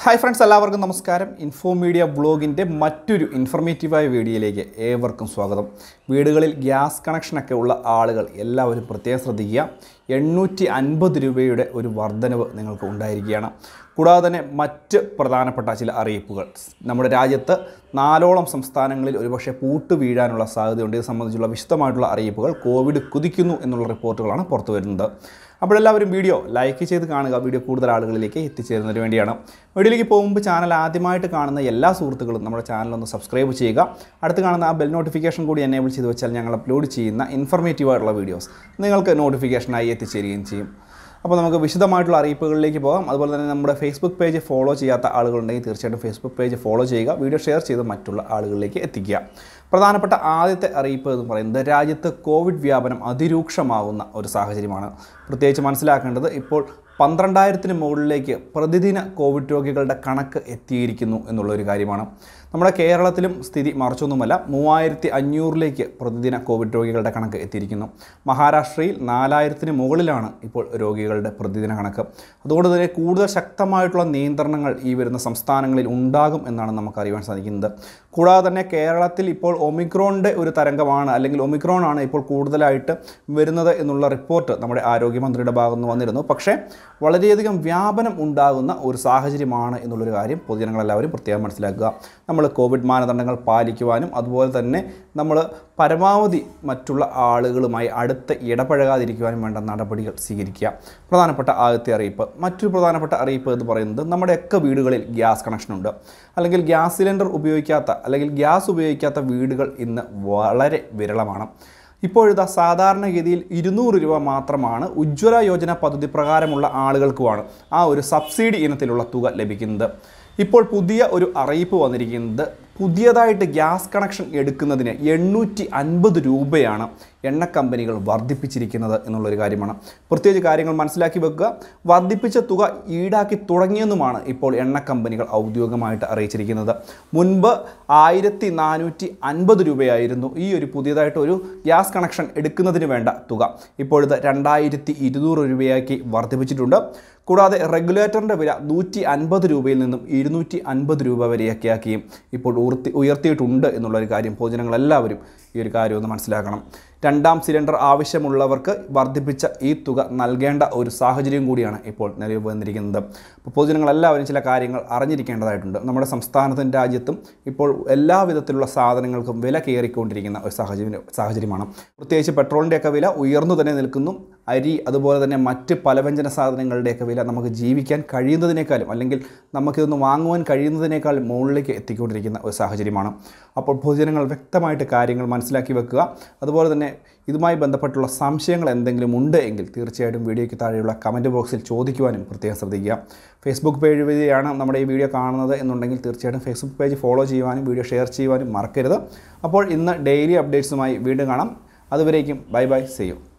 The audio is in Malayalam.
ഹായ് ഫ്രണ്ട്സ് എല്ലാവർക്കും നമസ്കാരം ഇൻഫോ മീഡിയ ബ്ലോഗിൻ്റെ മറ്റൊരു ഇൻഫർമേറ്റീവായ വീഡിയോയിലേക്ക് ഏവർക്കും സ്വാഗതം വീടുകളിൽ ഗ്യാസ് കണക്ഷനൊക്കെ ഉള്ള ആളുകൾ എല്ലാവരും പ്രത്യേകം ശ്രദ്ധിക്കുക എണ്ണൂറ്റി അൻപത് രൂപയുടെ ഒരു വർധനവ് നിങ്ങൾക്ക് ഉണ്ടായിരിക്കുകയാണ് കൂടാതെ തന്നെ മറ്റ് പ്രധാനപ്പെട്ട ചില അറിയിപ്പുകൾ നമ്മുടെ രാജ്യത്ത് നാലോളം സംസ്ഥാനങ്ങളിൽ ഒരുപക്ഷെ പൂട്ട് വീഴാനുള്ള സാധ്യതയുണ്ട് ഇത് സംബന്ധിച്ചുള്ള വിശദമായിട്ടുള്ള അറിയിപ്പുകൾ കോവിഡ് കുതിക്കുന്നു എന്നുള്ള റിപ്പോർട്ടുകളാണ് പുറത്തു വരുന്നത് അപ്പോഴെല്ലാവരും വീഡിയോ ലൈക്ക് ചെയ്ത് കാണുക വീഡിയോ കൂടുതൽ ആളുകളിലേക്ക് എത്തിച്ചേരുന്നതിന് വേണ്ടിയാണ് വീഡിയോയിലേക്ക് പോകുമ്പോൾ ചാനൽ ആദ്യമായിട്ട് കാണുന്ന എല്ലാ സുഹൃത്തുക്കളും നമ്മുടെ ചാനൽ ഒന്ന് സബ്സ്ക്രൈബ് ചെയ്യുക അടുത്ത് കാണുന്ന ആ ബെൽ നോട്ടിഫിക്കേഷൻ കൂടി എനേബിൾ ചെയ്ത് വെച്ചാൽ ഞങ്ങൾ അപ്ലോഡ് ചെയ്യുന്ന ഇൻഫർമേറ്റീവ് ആയിട്ടുള്ള വീഡിയോസ് നിങ്ങൾക്ക് നോട്ടിഫിക്കേഷനായി എത്തിച്ചേരുകയും ചെയ്യും അപ്പോൾ നമുക്ക് വിശദമായിട്ടുള്ള അറിയിപ്പുകളിലേക്ക് പോകാം അതുപോലെ തന്നെ നമ്മുടെ ഫേസ്ബുക്ക് പേജ് ഫോളോ ചെയ്യാത്ത ആളുകളുണ്ടെങ്കിൽ തീർച്ചയായിട്ടും ഫേസ്ബുക്ക് പേജ് ഫോളോ ചെയ്യുക വീഡിയോ ഷെയർ ചെയ്ത് മറ്റുള്ള ആളുകളിലേക്ക് എത്തിക്കുക പ്രധാനപ്പെട്ട ആദ്യത്തെ അറിയിപ്പ് എന്ന് പറയുന്നത് രാജ്യത്ത് കോവിഡ് വ്യാപനം അതിരൂക്ഷമാകുന്ന ഒരു സാഹചര്യമാണ് പ്രത്യേകിച്ച് മനസ്സിലാക്കേണ്ടത് ഇപ്പോൾ പന്ത്രണ്ടായിരത്തിന് മുകളിലേക്ക് പ്രതിദിന കോവിഡ് രോഗികളുടെ കണക്ക് എത്തിയിരിക്കുന്നു എന്നുള്ളൊരു കാര്യമാണ് നമ്മുടെ കേരളത്തിലും സ്ഥിതി മറിച്ചൊന്നുമല്ല മൂവായിരത്തി അഞ്ഞൂറിലേക്ക് പ്രതിദിന കോവിഡ് രോഗികളുടെ കണക്ക് എത്തിയിരിക്കുന്നു മഹാരാഷ്ട്രയിൽ നാലായിരത്തിന് മുകളിലാണ് ഇപ്പോൾ രോഗികളുടെ പ്രതിദിന കണക്ക് അതുകൊണ്ട് തന്നെ കൂടുതൽ ശക്തമായിട്ടുള്ള നിയന്ത്രണങ്ങൾ ഈ വരുന്ന സംസ്ഥാനങ്ങളിൽ ഉണ്ടാകും എന്നാണ് നമുക്ക് അറിയാൻ സാധിക്കുന്നത് കൂടാതെ തന്നെ കേരളത്തിൽ ഇപ്പോൾ ഒമിക്രോണിൻ്റെ ഒരു തരംഗമാണ് അല്ലെങ്കിൽ ഒമിക്രോൺ ആണ് ഇപ്പോൾ കൂടുതലായിട്ട് വരുന്നത് എന്നുള്ള റിപ്പോർട്ട് നമ്മുടെ ആരോഗ്യമന്ത്രിയുടെ ഭാഗത്ത് നിന്ന് വന്നിരുന്നു പക്ഷേ വളരെയധികം വ്യാപനം ഉണ്ടാകുന്ന ഒരു സാഹചര്യമാണ് എന്നുള്ളൊരു കാര്യം പൊതുജനങ്ങളെല്ലാവരും പ്രത്യേകം മനസ്സിലാക്കുക നമ്മൾ കോവിഡ് മാനദണ്ഡങ്ങൾ പാലിക്കുവാനും അതുപോലെ തന്നെ നമ്മൾ പരമാവധി മറ്റുള്ള ആളുകളുമായി അടുത്ത് ഇടപഴകാതിരിക്കുവാനും വേണ്ട നടപടികൾ സ്വീകരിക്കുക പ്രധാനപ്പെട്ട ആദ്യത്തെ അറിയിപ്പ് മറ്റൊരു പ്രധാനപ്പെട്ട അറിയിപ്പ് എന്ന് പറയുന്നത് നമ്മുടെയൊക്കെ വീടുകളിൽ ഗ്യാസ് കണക്ഷനുണ്ട് അല്ലെങ്കിൽ ഗ്യാസ് സിലിണ്ടർ ഉപയോഗിക്കാത്ത അല്ലെങ്കിൽ ഗ്യാസ് ഉപയോഗിക്കാത്ത വീടുകൾ ഇന്ന് വളരെ വിരളമാണ് ഇപ്പോഴിതാ സാധാരണഗതിയിൽ ഇരുന്നൂറ് രൂപ മാത്രമാണ് ഉജ്ജ്വല യോജന പദ്ധതി പ്രകാരമുള്ള ആളുകൾക്കുമാണ് ആ ഒരു സബ്സിഡി ഇനത്തിലുള്ള തുക ലഭിക്കുന്നത് ഇപ്പോൾ പുതിയ ഒരു അറിയിപ്പ് വന്നിരിക്കുന്നത് പുതിയതായിട്ട് ഗ്യാസ് കണക്ഷൻ എടുക്കുന്നതിന് എണ്ണൂറ്റി അൻപത് രൂപയാണ് എണ്ണ കമ്പനികൾ വർദ്ധിപ്പിച്ചിരിക്കുന്നത് എന്നുള്ളൊരു കാര്യമാണ് പ്രത്യേകിച്ച് കാര്യങ്ങൾ മനസ്സിലാക്കി വെക്കുക വർദ്ധിപ്പിച്ച തുക ഈടാക്കി തുടങ്ങിയെന്നുമാണ് ഇപ്പോൾ എണ്ണ കമ്പനികൾ ഔദ്യോഗികമായിട്ട് അറിയിച്ചിരിക്കുന്നത് മുൻപ് ആയിരത്തി നാനൂറ്റി അൻപത് രൂപയായിരുന്നു ഈ ഒരു പുതിയതായിട്ട് ഒരു ഗ്യാസ് കണക്ഷൻ എടുക്കുന്നതിന് വേണ്ട തുക ഇപ്പോഴത് രണ്ടായിരത്തി ഇരുന്നൂറ് രൂപയാക്കി വർദ്ധിപ്പിച്ചിട്ടുണ്ട് കൂടാതെ റെഗുലേറ്ററിൻ്റെ വില നൂറ്റി അൻപത് രൂപയിൽ നിന്നും ഇരുന്നൂറ്റി അൻപത് രൂപ വരെയൊക്കെയാക്കിയും ഇപ്പോൾ ഉയർത്തി ഉയർത്തിയിട്ടുണ്ട് എന്നുള്ളൊരു കാര്യം പൊതുജനങ്ങളെല്ലാവരും ഈ ഒരു കാര്യം ഒന്ന് മനസ്സിലാക്കണം രണ്ടാം സിലിണ്ടർ ആവശ്യമുള്ളവർക്ക് വർദ്ധിപ്പിച്ച ഈ തുക നൽകേണ്ട ഒരു സാഹചര്യം കൂടിയാണ് ഇപ്പോൾ നിലവിൽ വന്നിരിക്കുന്നത് അപ്പോൾ പൊതുജനങ്ങളെല്ലാവരും ചില കാര്യങ്ങൾ അറിഞ്ഞിരിക്കേണ്ടതായിട്ടുണ്ട് നമ്മുടെ സംസ്ഥാനത്തും രാജ്യത്തും ഇപ്പോൾ എല്ലാ വിധത്തിലുള്ള സാധനങ്ങൾക്കും വില കയറിക്കൊണ്ടിരിക്കുന്ന ഒരു സാഹചര്യം സാഹചര്യമാണ് പ്രത്യേകിച്ച് പെട്രോളിൻ്റെയൊക്കെ വില ഉയർന്നു തന്നെ നിൽക്കുന്നു അരി അതുപോലെ തന്നെ മറ്റ് പലവ്യഞ്ജന സാധനങ്ങളുടെയൊക്കെ വില നമുക്ക് ജീവിക്കാൻ കഴിയുന്നതിനേക്കാളും അല്ലെങ്കിൽ നമുക്കിതൊന്ന് വാങ്ങുവാൻ കഴിയുന്നതിനേക്കാൾ മുകളിലേക്ക് എത്തിക്കൊണ്ടിരിക്കുന്ന ഒരു സാഹചര്യമാണ് അപ്പോൾ പൊതുജനങ്ങൾ വ്യക്തമായിട്ട് കാര്യങ്ങൾ മനസ്സിലാക്കി വെക്കുക അതുപോലെ തന്നെ ഇതുമായി ബന്ധപ്പെട്ടുള്ള സംശയങ്ങൾ എന്തെങ്കിലും ഉണ്ട് എങ്കിൽ തീർച്ചയായിട്ടും വീഡിയോയ്ക്ക് താഴെയുള്ള കമൻറ്റ് ബോക്സിൽ ചോദിക്കുവാനും പ്രത്യേകം ശ്രദ്ധിക്കുക ഫേസ്ബുക്ക് പേജ് വഴിയാണ് നമ്മുടെ ഈ വീഡിയോ കാണുന്നത് എന്നുണ്ടെങ്കിൽ തീർച്ചയായിട്ടും ഫേസ്ബുക്ക് പേജ് ഫോളോ ചെയ്യുവാനും വീഡിയോ ഷെയർ ചെയ്യുവാനും മറക്കരുത് അപ്പോൾ ഇന്ന് ഡെയിലി അപ്ഡേറ്റ്സുമായി വീണ്ടും കാണാം അതുവരേക്കും ബൈ ബൈ ചെയ്യും